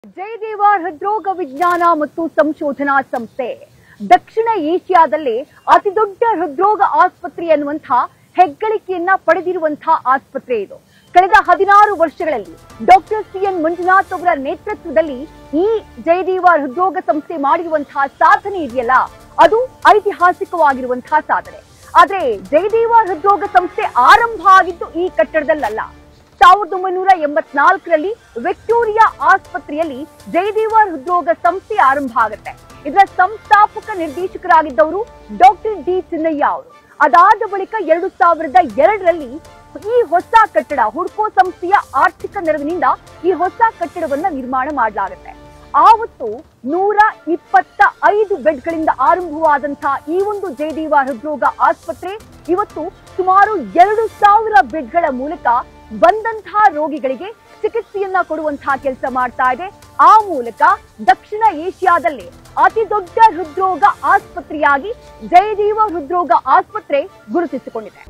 ಜಯದೇವ ಹೃದ್ರೋಗ ವಿಜ್ಞಾನ ಮತ್ತು ಸಂಶೋಧನಾ ಸಂಸ್ಥೆ ದಕ್ಷಿಣ ಏಷ್ಯಾದಲ್ಲೇ ಅತಿದೊಡ್ಡ ಹೃದ್ರೋಗ ಆಸ್ಪತ್ರೆ ಎನ್ನುವಂತಹ ಹೆಗ್ಗಳಿಕೆಯನ್ನ ಪಡೆದಿರುವಂತಹ ಆಸ್ಪತ್ರೆ ಇದು ಕಳೆದ ಹದಿನಾರು ವರ್ಷಗಳಲ್ಲಿ ಡಾಕ್ಟರ್ ಸಿ ಎನ್ ಮಂಜುನಾಥ್ ಅವರ ನೇತೃತ್ವದಲ್ಲಿ ಈ ಜಯದೇವ ಹೃದ್ರೋಗ ಸಂಸ್ಥೆ ಮಾಡಿರುವಂತಹ ಸಾಧನೆ ಇದೆಯಲ್ಲ ಅದು ಐತಿಹಾಸಿಕವಾಗಿರುವಂತಹ ಸಾಧನೆ ಆದ್ರೆ ಜಯದೇವ ಹೃದ್ರೋಗ ಸಂಸ್ಥೆ ಆರಂಭ ಆಗಿದ್ದು ಈ ಕಟ್ಟಡದಲ್ಲಲ್ಲ ಸಾವಿರದ ಒಂಬೈನೂರ ಎಂಬತ್ನಾಲ್ಕರಲ್ಲಿ ವಿಕ್ಟೋರಿಯಾ ಆಸ್ಪತ್ರೆಯಲ್ಲಿ ಜಯದೇವ ಹೃದ್ರೋಗ ಸಂಸ್ಥೆ ಆರಂಭ ಆಗುತ್ತೆ ಇದರ ಸಂಸ್ಥಾಪಕ ನಿರ್ದೇಶಕರಾಗಿದ್ದವರು ಡಾಕ್ಟರ್ ಡಿ ಚಿನ್ನಯ್ಯ ಅವರು ಅದಾದ ಬಳಿಕ ಎರಡು ಸಾವಿರದ ಎರಡರಲ್ಲಿ ಈ ಹೊಸ ಕಟ್ಟಡ ಹುಡ್ಕೋ ಸಂಸ್ಥೆಯ ಆರ್ಥಿಕ ನೆರವಿನಿಂದ ಈ ಹೊಸ ಕಟ್ಟಡವನ್ನ ನಿರ್ಮಾಣ ಮಾಡಲಾಗುತ್ತೆ ಆವತ್ತು ನೂರ ಇಪ್ಪತ್ತ ಐದು ಬೆಡ್ಗಳಿಂದ ಆರಂಭವಾದಂತಹ ಈ ಒಂದು ಜಯದೇವ ಹೃದ್ರೋಗ ಆಸ್ಪತ್ರೆ ಇವತ್ತು ಸುಮಾರು ಎರಡು ಸಾವಿರ ಬೆಡ್ಗಳ ಮೂಲಕ ಬಂದಂತಹ ರೋಗಿಗಳಿಗೆ ಚಿಕಿತ್ಸೆಯನ್ನ ಕೊಡುವಂತಹ ಕೆಲಸ ಮಾಡ್ತಾ ಇದೆ ಆ ಮೂಲಕ ದಕ್ಷಿಣ ಏಷ್ಯಾದಲ್ಲೇ ಅತಿ ದೊಡ್ಡ ಹೃದ್ರೋಗ ಆಸ್ಪತ್ರೆಯಾಗಿ ಜಯದೇವ ಹೃದ್ರೋಗ ಆಸ್ಪತ್ರೆ ಗುರುತಿಸಿಕೊಂಡಿದೆ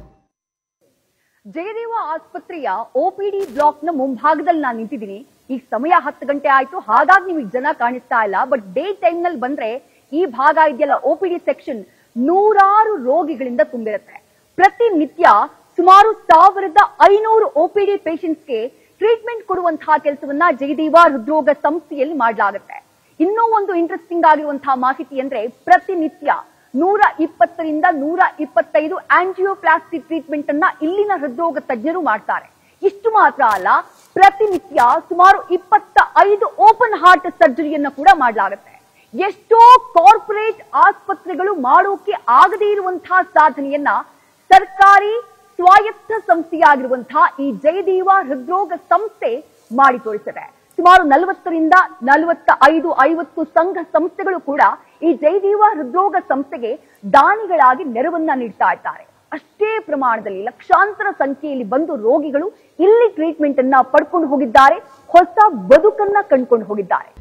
ಜಯದೇವ ಆಸ್ಪತ್ರೆಯ ಒಪಿಡಿ ಬ್ಲಾಕ್ ನ ಮುಂಭಾಗದಲ್ಲಿ ನಾನು ನಿಂತಿದ್ದೀನಿ ಈಗ ಸಮಯ ಹತ್ತು ಗಂಟೆ ಆಯ್ತು ಹಾಗಾಗಿ ನಿಮಗೆ ಜನ ಕಾಣಿಸ್ತಾ ಇಲ್ಲ ಬಟ್ ಡೇ ಟೈಮ್ ನಲ್ಲಿ ಬಂದ್ರೆ ಈ ಭಾಗ ಇದೆಯಲ್ಲ ಒಪಿಡಿ ಸೆಕ್ಷನ್ ನೂರಾರು ರೋಗಿಗಳಿಂದ ತುಂಬಿರುತ್ತೆ ಪ್ರತಿನಿತ್ಯ ಸುಮಾರು ಸಾವಿರದ ಐನೂರು ಒಪಿಡಿ ಗೆ ಟ್ರೀಟ್ಮೆಂಟ್ ಕೊಡುವಂತಹ ಕೆಲಸವನ್ನ ಜಯದೇವ ಹೃದ್ರೋಗ ಸಂಸ್ಥೆಯಲ್ಲಿ ಮಾಡಲಾಗುತ್ತೆ ಇನ್ನೂ ಒಂದು ಇಂಟ್ರೆಸ್ಟಿಂಗ್ ಆಗಿರುವಂತಹ ಮಾಹಿತಿ ಅಂದ್ರೆ ಪ್ರತಿನಿತ್ಯ ನೂರ ಇಪ್ಪತ್ತರಿಂದ ನೂರ ಇಪ್ಪತ್ತೈದು ಆಂಜಿಯೋಪ್ಲಾಸ್ಟಿ ಟ್ರೀಟ್ಮೆಂಟ್ ಅನ್ನ ಇಲ್ಲಿನ ಹೃದ್ರೋಗ ತಜ್ಞರು ಮಾಡ್ತಾರೆ ಇಷ್ಟು ಮಾತ್ರ ಅಲ್ಲ ಪ್ರತಿನಿತ್ಯ ಸುಮಾರು ಇಪ್ಪತ್ತ ಐದು ಓಪನ್ ಹಾರ್ಟ್ ಸರ್ಜರಿಯನ್ನ ಕೂಡ ಮಾಡಲಾಗುತ್ತೆ ಎಷ್ಟೋ ಕಾರ್ಪೊರೇಟ್ ಆಸ್ಪತ್ರೆಗಳು ಮಾಡೋಕೆ ಆಗದೇ ಇರುವಂತಹ ಸಾಧನೆಯನ್ನ ಸರ್ಕಾರಿ ಸ್ವಾಯತ್ತ ಸಂಸ್ಥೆಯಾಗಿರುವಂತಹ ಈ ಜಯದೇವ ಹೃದ್ರೋಗ ಸಂಸ್ಥೆ ಮಾಡಿ ತೋರಿಸಿದೆ ಸುಮಾರು ನಲವತ್ತರಿಂದ ನಲವತ್ತ ಐದು ಐವತ್ತು ಸಂಘ ಸಂಸ್ಥೆಗಳು ಕೂಡ ಈ ಜಯದೇವ ಹೃದ್ರೋಗ ಸಂಸ್ಥೆಗೆ ದಾನಿಗಳಾಗಿ ನೆರವನ್ನ ನೀಡ್ತಾ ಇದ್ದಾರೆ ಅಷ್ಟೇ ಪ್ರಮಾಣದಲ್ಲಿ ಲಕ್ಷಾಂತರ ಸಂಖ್ಯೆಯಲ್ಲಿ ಬಂದು ರೋಗಿಗಳು ಇಲ್ಲಿ ಟ್ರೀಟ್ಮೆಂಟ್ ಅನ್ನ ಪಡ್ಕೊಂಡು ಹೋಗಿದ್ದಾರೆ ಹೊಸ ಬದುಕನ್ನ ಕಂಡ್ಕೊಂಡು ಹೋಗಿದ್ದಾರೆ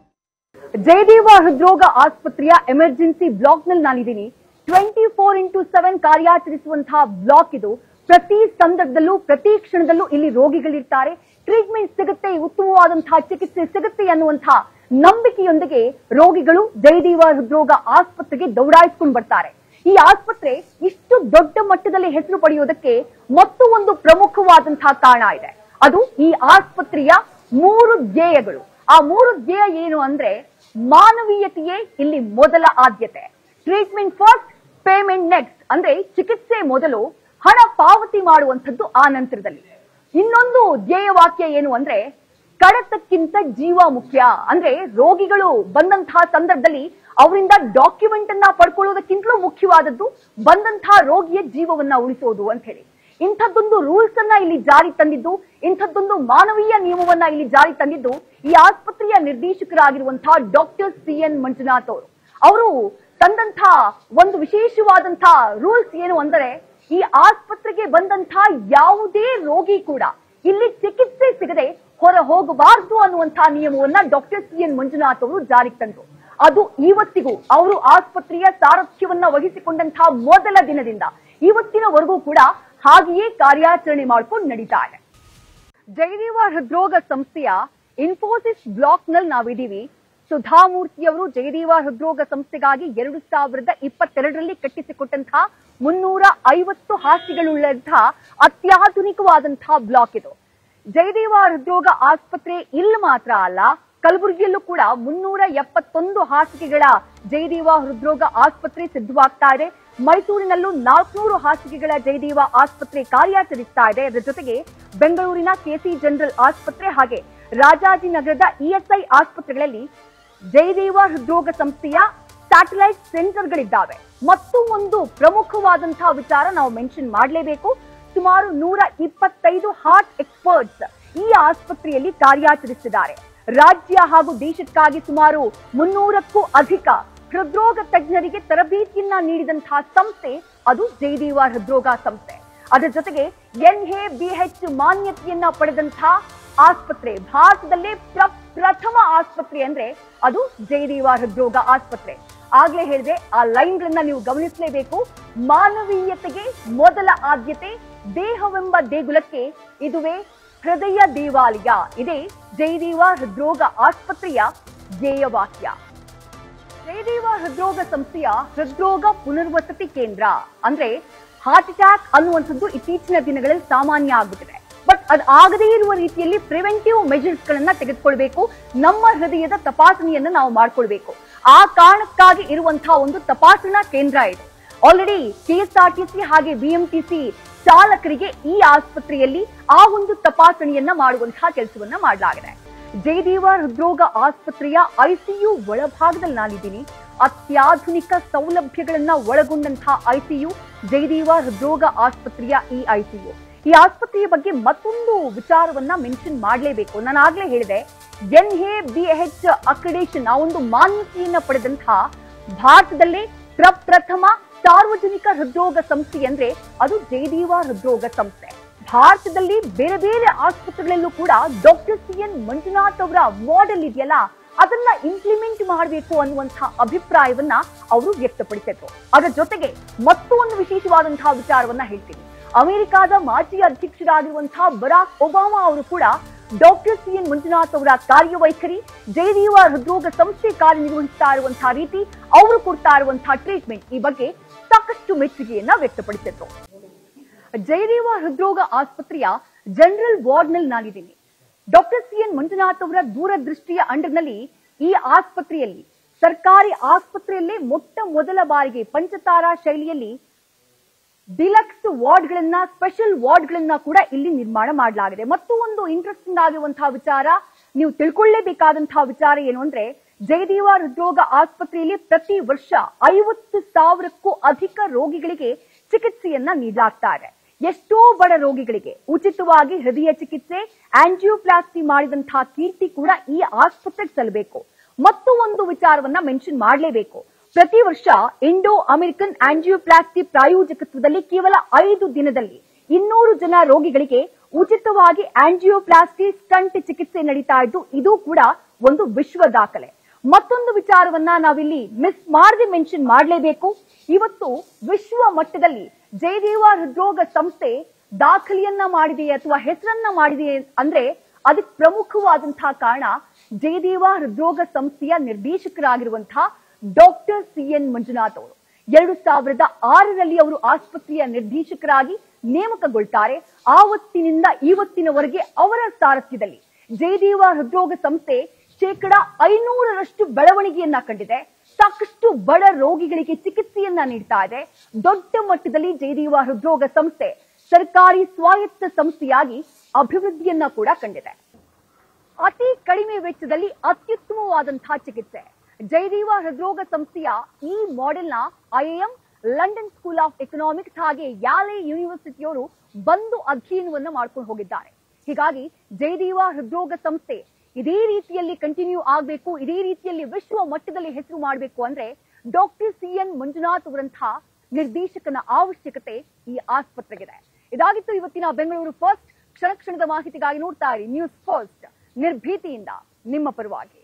ಜಯದೇವ ಹೃದ್ರೋಗ ಆಸ್ಪತ್ರೆಯ ಎಮರ್ಜೆನ್ಸಿ ಬ್ಲಾಕ್ ನಲ್ಲಿ ನಾನಿದ್ದೀನಿ ಟ್ವೆಂಟಿ ಫೋರ್ ಇಂಟು ಸೆವೆನ್ ಕಾರ್ಯಾಚರಿಸುವಂತಹ ಬ್ಲಾಕ್ ಇದು ಪ್ರತಿ ಸಂದರ್ಭದಲ್ಲೂ ಪ್ರತಿ ಕ್ಷಣದಲ್ಲೂ ಇಲ್ಲಿ ರೋಗಿಗಳಿರ್ತಾರೆ ಟ್ರೀಟ್ಮೆಂಟ್ ಸಿಗುತ್ತೆ ಉತ್ತಮವಾದಂತಹ ಚಿಕಿತ್ಸೆ ಸಿಗುತ್ತೆ ಅನ್ನುವಂತಹ ನಂಬಿಕೆಯೊಂದಿಗೆ ರೋಗಿಗಳು ಜಯದೇವ ಹೃದ್ರೋಗ ಆಸ್ಪತ್ರೆಗೆ ದೌಡಾಯಿಸ್ಕೊಂಡು ಬರ್ತಾರೆ ಈ ಆಸ್ಪತ್ರೆ ಇಷ್ಟು ದೊಡ್ಡ ಮಟ್ಟದಲ್ಲಿ ಹೆಸರು ಪಡೆಯುವುದಕ್ಕೆ ಮತ್ತು ಒಂದು ಪ್ರಮುಖವಾದಂತಹ ಕಾರಣ ಇದೆ ಅದು ಈ ಆಸ್ಪತ್ರೆಯ ಮೂರು ಧ್ಯೇಯಗಳು ಆ ಮೂರು ಧ್ಯೇಯ ಏನು ಅಂದ್ರೆ ಮಾನವೀಯತೆಯೇ ಇಲ್ಲಿ ಮೊದಲ ಆದ್ಯತೆ ಟ್ರೀಟ್ಮೆಂಟ್ ಫಸ್ಟ್ ಪೇಮೆಂಟ್ ನೆಕ್ಸ್ಟ್ ಅಂದ್ರೆ ಚಿಕಿತ್ಸೆ ಮೊದಲು ಹಣ ಪಾವತಿ ಮಾಡುವಂಥದ್ದು ಆ ನಂತರದಲ್ಲಿ ಇನ್ನೊಂದು ಧ್ಯೇಯ ವಾಕ್ಯ ಏನು ಅಂದ್ರೆ ಕಡತಕ್ಕಿಂತ ಜೀವ ಮುಖ್ಯ ಅಂದ್ರೆ ರೋಗಿಗಳು ಬಂದಂತಹ ಸಂದರ್ಭದಲ್ಲಿ ಅವರಿಂದ ಡಾಕ್ಯುಮೆಂಟ್ ಅನ್ನ ಪಡ್ಕೊಳ್ಳೋದಕ್ಕಿಂತಲೂ ಮುಖ್ಯವಾದದ್ದು ಬಂದಂತಹ ರೋಗಿಯ ಜೀವವನ್ನ ಉಳಿಸೋದು ಅಂತ ಹೇಳಿ ಇಂಥದ್ದೊಂದು ರೂಲ್ಸ್ ಅನ್ನ ಇಲ್ಲಿ ಜಾರಿ ತಂದಿದ್ದು ಇಂಥದ್ದೊಂದು ಮಾನವೀಯ ನಿಯಮವನ್ನ ಇಲ್ಲಿ ಜಾರಿ ತಂದಿದ್ದು ಈ ಆಸ್ಪತ್ರೆಯ ನಿರ್ದೇಶಕರಾಗಿರುವಂತಹ ಡಾಕ್ಟರ್ ಸಿ ಎನ್ ಮಂಜುನಾಥ್ ಅವರು ಅವರು ತಂದಂತಹ ಒಂದು ವಿಶೇಷವಾದಂತಹ ರೂಲ್ಸ್ ಏನು ಅಂದರೆ ಈ ಆಸ್ಪತ್ರೆಗೆ ಬಂದಂತಹ ಯಾವುದೇ ರೋಗಿ ಕೂಡ ಇಲ್ಲಿ ಚಿಕಿತ್ಸೆ ಸಿಗದೆ ಹೊರ ಹೋಗಬಾರದು ಅನ್ನುವಂತಹ ನಿಯಮವನ್ನ ಡಾಕ್ಟರ್ ಸಿ ಎನ್ ಮಂಜುನಾಥ್ ಅವರು ಜಾರಿಗೆ ತಂದರು ಅದು ಇವತ್ತಿಗೂ ಅವರು ಆಸ್ಪತ್ರೆಯ ಸಾರಥ್ಯವನ್ನ ವಹಿಸಿಕೊಂಡಂತಹ ಮೊದಲ ದಿನದಿಂದ ಇವತ್ತಿನವರೆಗೂ ಕೂಡ ಹಾಗೆಯೇ ಕಾರ್ಯಾಚರಣೆ ಮಾಡ್ಕೊಂಡು ನಡೀತಾ ಇದೆ ಜಯದೇವ ಹೃದ್ರೋಗ ಸಂಸ್ಥೆಯ ಇನ್ಫೋಸಿಸ್ ಬ್ಲಾಕ್ ನಲ್ಲಿ ನಾವಿದ್ದೀವಿ ಸುಧಾಮೂರ್ತಿ ಅವರು ಜಯದೇವ ಹೃದ್ರೋಗ ಸಂಸ್ಥೆಗಾಗಿ ಎರಡು ಸಾವಿರದ ಇಪ್ಪತ್ತೆರಡರಲ್ಲಿ ಕಟ್ಟಿಸಿಕೊಟ್ಟಂತಹ ಮುನ್ನೂರ ಐವತ್ತು ಹಾಸಿಗೆಗಳುಳ್ಳಂತಹ ಅತ್ಯಾಧುನಿಕವಾದಂತಹ ಬ್ಲಾಕ್ ಇದು ಜಯದೇವ ಹೃದ್ರೋಗ ಆಸ್ಪತ್ರೆ ಇಲ್ಲಿ ಮಾತ್ರ ಅಲ್ಲ ಕಲಬುರಗಿಯಲ್ಲೂ ಕೂಡ ಮುನ್ನೂರ ಎಪ್ಪತ್ತೊಂದು ಹಾಸಿಗೆಗಳ ಜಯದೇವ ಹೃದ್ರೋಗ ಆಸ್ಪತ್ರೆ ಸಿದ್ಧವಾಗ್ತಾ ಇದೆ ಮೈಸೂರಿನಲ್ಲೂ ನಾಲ್ಕುನೂರು ಹಾಸಿಗೆಗಳ ಜಯದೇವ ಆಸ್ಪತ್ರೆ ಕಾರ್ಯಾಚರಿಸ್ತಾ ಇದೆ ಅದರ ಜೊತೆಗೆ ಬೆಂಗಳೂರಿನ ಕೆಸಿ ಜನರಲ್ ಆಸ್ಪತ್ರೆ ಹಾಗೆ ರಾಜಾಜಿನಗರದ ಇಎಸ್ಐ ಆಸ್ಪತ್ರೆಗಳಲ್ಲಿ ಜಯದೇವ ಹೃದ್ರೋಗ ಸಂಸ್ಥೆಯ ಸ್ಯಾಟಲೈಟ್ ಸೆಂಟರ್ಗಳಿದ್ದಾವೆ ಮತ್ತು ಒಂದು ಪ್ರಮುಖವಾದಂತಹ ವಿಚಾರ ನಾವು ಮೆನ್ಷನ್ ಮಾಡಲೇಬೇಕು ಸುಮಾರು ನೂರ ಇಪ್ಪತ್ತೈದು ಹಾರ್ಟ್ ಎಕ್ಸ್ಪರ್ಟ್ಸ್ ಈ ಆಸ್ಪತ್ರೆಯಲ್ಲಿ ಕಾರ್ಯಾಚರಿಸಿದ್ದಾರೆ ರಾಜ್ಯ ಹಾಗೂ ದೇಶಕ್ಕಾಗಿ ಸುಮಾರು ಮುನ್ನೂರಕ್ಕೂ ಅಧಿಕ ಹೃದ್ರೋಗ ತಜ್ಞರಿಗೆ ತರಬೇತಿಯನ್ನ ನೀಡಿದಂತಹ ಸಂಸ್ಥೆ ಅದು ಜಯದೇವ ಹೃದ್ರೋಗ ಸಂಸ್ಥೆ ಅದರ ಜೊತೆಗೆ ಎನ್ ಎ ಬಿ ಎಚ್ ಮಾನ್ಯತೆಯನ್ನ ಪಡೆದಂತಹ ಆಸ್ಪತ್ರೆ ಭಾರತದಲ್ಲೇ ಪ್ರ- ಪ್ರಥಮ ಆಸ್ಪತ್ರೆ ಅಂದ್ರೆ ಅದು ಜಯದೇವ ಹೃದ್ರೋಗ ಆಸ್ಪತ್ರೆ ಆಗ್ಲೇ ಹೇಳಿದೆ ಆ ಲೈನ್ಗಳನ್ನ ನೀವು ಗಮನಿಸಲೇಬೇಕು ಮಾನವೀಯತೆಗೆ ಮೊದಲ ಆದ್ಯತೆ ದೇಹವೆಂಬ ದೇಗುಲಕ್ಕೆ ಇದುವೇ ಹೃದಯ ದೇವಾಲಯ ಇದೇ ಜಯದೇವ ಹೃದ್ರೋಗ ಆಸ್ಪತ್ರೆಯ ಧ್ಯೇಯವಾಕ್ಯ ಜಯದೇವ ಹೃದ್ರೋಗ ಸಂಸ್ಥೆಯ ಹೃದ್ರೋಗ ಪುನರ್ವಸತಿ ಕೇಂದ್ರ ಅಂದ್ರೆ ಹಾರ್ಟ್ ಅಟ್ಯಾಕ್ ಅನ್ನುವಂಥದ್ದು ಇತ್ತೀಚಿನ ದಿನಗಳಲ್ಲಿ ಸಾಮಾನ್ಯ ಆಗ್ಬಿಟ್ಟಿದೆ ಬಟ್ ಅದು ಆಗದೇ ಇರುವ ರೀತಿಯಲ್ಲಿ ಪ್ರಿವೆಂಟಿವ್ ಮೆಜರ್ಸ್ ಗಳನ್ನ ತೆಗೆದುಕೊಳ್ಬೇಕು ನಮ್ಮ ಹೃದಯದ ತಪಾಸಣೆಯನ್ನ ನಾವು ಮಾಡ್ಕೊಳ್ಬೇಕು ಆ ಕಾರಣಕ್ಕಾಗಿ ಇರುವಂತಹ ಒಂದು ತಪಾಸಣಾ ಕೇಂದ್ರ ಇದೆ ಆಲ್ರೆಡಿ ಕೆಎಸ್ಆರ್ಟಿಸಿ ಹಾಗೆ ಬಿಎಂಟಿಸಿ ಚಾಲಕರಿಗೆ ಈ ಆಸ್ಪತ್ರೆಯಲ್ಲಿ ಆ ಒಂದು ತಪಾಸಣೆಯನ್ನ ಮಾಡುವಂತಹ ಕೆಲಸವನ್ನ ಮಾಡಲಾಗಿದೆ ಜಯದೇವ ಹೃದ್ರೋಗ ಆಸ್ಪತ್ರೆಯ ಐಸಿಯು ಒಳಭಾಗದಲ್ಲಿ ನಾನಿದ್ದೀನಿ ಅತ್ಯಾಧುನಿಕ ಸೌಲಭ್ಯಗಳನ್ನ ಒಳಗೊಂಡಂತಹ ಐಸಿಯು ಜಯದೇವ ಹೃದ್ರೋಗ ಆಸ್ಪತ್ರೆಯ ಈ ಐಸಿಯು ಈ ಆಸ್ಪತ್ರೆಯ ಬಗ್ಗೆ ಮತ್ತೊಂದು ವಿಚಾರವನ್ನ ಮೆನ್ಷನ್ ಮಾಡಲೇಬೇಕು ನಾನು ಆಗ್ಲೇ ಹೇಳಿದೆ N A B H accreditation ಆ ಒಂದು ಮಾನ್ಯತೆಯನ್ನ ಪಡೆದಂತಹ ಭಾರತದಲ್ಲೇ ಪ್ರಪ್ರಥಮ ಸಾರ್ವಜನಿಕ ಹೃದ್ರೋಗ ಸಂಸ್ಥೆ ಅಂದ್ರೆ ಅದು ಜಯದೇವ ಹೃದ್ರೋಗ ಸಂಸ್ಥೆ ಭಾರತದಲ್ಲಿ ಬೇರೆ ಬೇರೆ ಆಸ್ಪತ್ರೆಗಳಲ್ಲೂ ಕೂಡ ಡಾಕ್ಟರ್ ಸಿ ಎನ್ ಮಂಜುನಾಥ್ ಅವರ ಮಾಡೆಲ್ ಇದೆಯಲ್ಲ ಅದನ್ನ ಇಂಪ್ಲಿಮೆಂಟ್ ಮಾಡಬೇಕು ಅನ್ನುವಂತಹ ಅಭಿಪ್ರಾಯವನ್ನ ಅವರು ವ್ಯಕ್ತಪಡಿಸಿದ್ರು ಅದರ ಜೊತೆಗೆ ಮತ್ತೂ ಒಂದು ವಿಶೇಷವಾದಂತಹ ವಿಚಾರವನ್ನ ಹೇಳ್ತೀನಿ ಅಮೆರಿಕಾದ ಮಾಜಿ ಅಧ್ಯಕ್ಷರಾಗಿರುವಂತಹ ಬರಾಕ್ ಒಬಾಮಾ ಅವರು ಕೂಡ ಡಾಕ್ಟರ್ ಸಿ ಎನ್ ಮಂಜುನಾಥ್ ಅವರ ಕಾರ್ಯವೈಖರಿ ಜಯದೇವ ಹೃದ್ರೋಗ ಸಂಸ್ಥೆ ಕಾರ್ಯನಿರ್ವಹಿಸ್ತಾ ಇರುವಂತಹ ರೀತಿ ಅವರು ಕೊಡ್ತಾ ಇರುವಂತಹ ಟ್ರೀಟ್ಮೆಂಟ್ ಈ ಬಗ್ಗೆ ಸಾಕಷ್ಟು ಮೆಚ್ಚುಗೆಯನ್ನ ವ್ಯಕ್ತಪಡಿಸಿದ್ರು ಜಯದೇವ ಹೃದ್ರೋಗ ಆಸ್ಪತ್ರೆಯ ಜನರಲ್ ವಾರ್ಡ್ ನಲ್ಲಿ ನಾನಿದ್ದೀನಿ ಡಾಕ್ಟರ್ ಸಿ ಎನ್ ಮಂಜುನಾಥ್ ಅವರ ದೂರದೃಷ್ಟಿಯ ಅಂಡರ್ನಲ್ಲಿ ಈ ಆಸ್ಪತ್ರೆಯಲ್ಲಿ ಸರ್ಕಾರಿ ಆಸ್ಪತ್ರೆಯಲ್ಲೇ ಮೊಟ್ಟ ಮೊದಲ ಬಾರಿಗೆ ಪಂಚತಾರಾ ಶೈಲಿಯಲ್ಲಿ ಡಿಲಕ್ಸ್ ವಾರ್ಡ್ಗಳನ್ನ ಸ್ಪೆಷಲ್ ವಾರ್ಡ್ಗಳನ್ನ ಕೂಡ ಇಲ್ಲಿ ನಿರ್ಮಾಣ ಮಾಡಲಾಗಿದೆ ಮತ್ತು ಒಂದು ಇಂಟ್ರೆಸ್ಟಿಂಗ್ ಆಗಿರುವಂತಹ ವಿಚಾರ ನೀವು ತಿಳ್ಕೊಳ್ಳೇಬೇಕಾದಂತಹ ವಿಚಾರ ಏನು ಅಂದ್ರೆ ಜಯದೇವ ಹೃದ್ರೋಗ ಆಸ್ಪತ್ರೆಯಲ್ಲಿ ಪ್ರತಿ ವರ್ಷ ಐವತ್ತು ಸಾವಿರಕ್ಕೂ ಅಧಿಕ ರೋಗಿಗಳಿಗೆ ಚಿಕಿತ್ಸೆಯನ್ನ ನೀಡಲಾಗ್ತಾ ಇದೆ ಎಷ್ಟೋ ಬಡ ರೋಗಿಗಳಿಗೆ ಉಚಿತವಾಗಿ ಹೃದಯ ಚಿಕಿತ್ಸೆ ಆಂಜಿಯೋಪ್ಲಾಸ್ಟಿ ಮಾಡಿದಂತಹ ಕೀರ್ತಿ ಕೂಡ ಈ ಆಸ್ಪತ್ರೆಗೆ ಸಲ್ಲಬೇಕು ಮತ್ತು ಒಂದು ವಿಚಾರವನ್ನ ಮೆನ್ಷನ್ ಮಾಡಲೇಬೇಕು ಪ್ರತಿ ವರ್ಷ ಇಂಡೋ ಅಮೆರಿಕನ್ ಆಂಜಿಯೋಪ್ಲಾಸ್ಟಿ ಪ್ರಾಯೋಜಕತ್ವದಲ್ಲಿ ಕೇವಲ ಐದು ದಿನದಲ್ಲಿ ಇನ್ನೂರು ಜನ ರೋಗಿಗಳಿಗೆ ಉಚಿತವಾಗಿ ಆಂಜಿಯೋಪ್ಲಾಸ್ಟಿ ಸ್ಟಂಟ್ ಚಿಕಿತ್ಸೆ ನಡೀತಾ ಇದ್ದು ಇದು ಕೂಡ ಒಂದು ವಿಶ್ವ ದಾಖಲೆ ಮತ್ತೊಂದು ವಿಚಾರವನ್ನ ನಾವಿಲ್ಲಿ ಮಿಸ್ ಮಾಡದೆ ಮೆನ್ಷನ್ ಮಾಡಲೇಬೇಕು ಇವತ್ತು ವಿಶ್ವ ಮಟ್ಟದಲ್ಲಿ ಜಯದೇವ ಹೃದ್ರೋಗ ಸಂಸ್ಥೆ ದಾಖಲೆಯನ್ನ ಮಾಡಿದೆ ಅಥವಾ ಹೆಸರನ್ನ ಮಾಡಿದೆ ಅಂದ್ರೆ ಅದಕ್ಕೆ ಪ್ರಮುಖವಾದಂತಹ ಕಾರಣ ಜಯದೇವ ಹೃದ್ರೋಗ ಸಂಸ್ಥೆಯ ನಿರ್ದೇಶಕರಾಗಿರುವಂತಹ ಡಾಕ್ಟರ್ ಸಿ ಎನ್ ಮಂಜುನಾಥ್ ಅವರು ಎರಡು ಸಾವಿರದ ಆರರಲ್ಲಿ ಅವರು ಆಸ್ಪತ್ರೆಯ ನಿರ್ದೇಶಕರಾಗಿ ನೇಮಕಗೊಳ್ತಾರೆ ಆವತ್ತಿನಿಂದ ಇವತ್ತಿನವರೆಗೆ ಅವರ ಸಾರಥ್ಯದಲ್ಲಿ ಜಯದೇವ ಹೃದ್ರೋಗ ಸಂಸ್ಥೆ ಶೇಕಡ ಐನೂರರಷ್ಟು ಬೆಳವಣಿಗೆಯನ್ನ ಕಂಡಿದೆ ಸಾಕಷ್ಟು ಬಡ ರೋಗಿಗಳಿಗೆ ಚಿಕಿತ್ಸೆಯನ್ನ ನೀಡ್ತಾ ಇದೆ ದೊಡ್ಡ ಮಟ್ಟದಲ್ಲಿ ಜಯದೇವ ಹೃದ್ರೋಗ ಸಂಸ್ಥೆ ಸರ್ಕಾರಿ ಸ್ವಾಯತ್ತ ಸಂಸ್ಥೆಯಾಗಿ ಅಭಿವೃದ್ಧಿಯನ್ನ ಕೂಡ ಕಂಡಿದೆ ಅತಿ ಕಡಿಮೆ ವೆಚ್ಚದಲ್ಲಿ ಅತ್ಯುತ್ತಮವಾದಂತಹ ಚಿಕಿತ್ಸೆ ಜಯದೇವ ಹೃದ್ರೋಗ ಸಂಸ್ಥೆಯ ಈ ಮಾಡೆಲ್ನ ಐಎಂ ಲಂಡನ್ ಸ್ಕೂಲ್ ಆಫ್ ಎಕನಾಮಿಕ್ಸ್ ಹಾಗೆ ಯಾಲೆ ಯೂನಿವರ್ಸಿಟಿಯವರು ಬಂದು ಅಧ್ಯಯನವನ್ನ ಮಾಡ್ಕೊಂಡು ಹೋಗಿದ್ದಾರೆ ಹೀಗಾಗಿ ಜಯದೇವ ಹೃದ್ರೋಗ ಸಂಸ್ಥೆ ಇದೇ ರೀತಿಯಲ್ಲಿ ಕಂಟಿನ್ಯೂ ಆಗಬೇಕು ಇದೇ ರೀತಿಯಲ್ಲಿ ವಿಶ್ವ ಮಟ್ಟದಲ್ಲಿ ಹೆಸರು ಮಾಡಬೇಕು ಅಂದ್ರೆ ಡಾಕ್ಟರ್ ಸಿ ಎನ್ ಮಂಜುನಾಥ್ ಅವರಂತಹ ನಿರ್ದೇಶಕನ ಅವಶ್ಯಕತೆ ಈ ಆಸ್ಪತ್ರೆಗಿದೆ ಇದಾಗಿತ್ತು ಇವತ್ತಿನ ಬೆಂಗಳೂರು ಫಸ್ಟ್ ಕ್ಷಣ ಕ್ಷಣದ ಮಾಹಿತಿಗಾಗಿ ನೋಡ್ತಾ ಇರಿ ನ್ಯೂಸ್ ಫಸ್ಟ್ ನಿರ್ಭೀತಿಯಿಂದ ನಿಮ್ಮ ಪರವಾಗಿ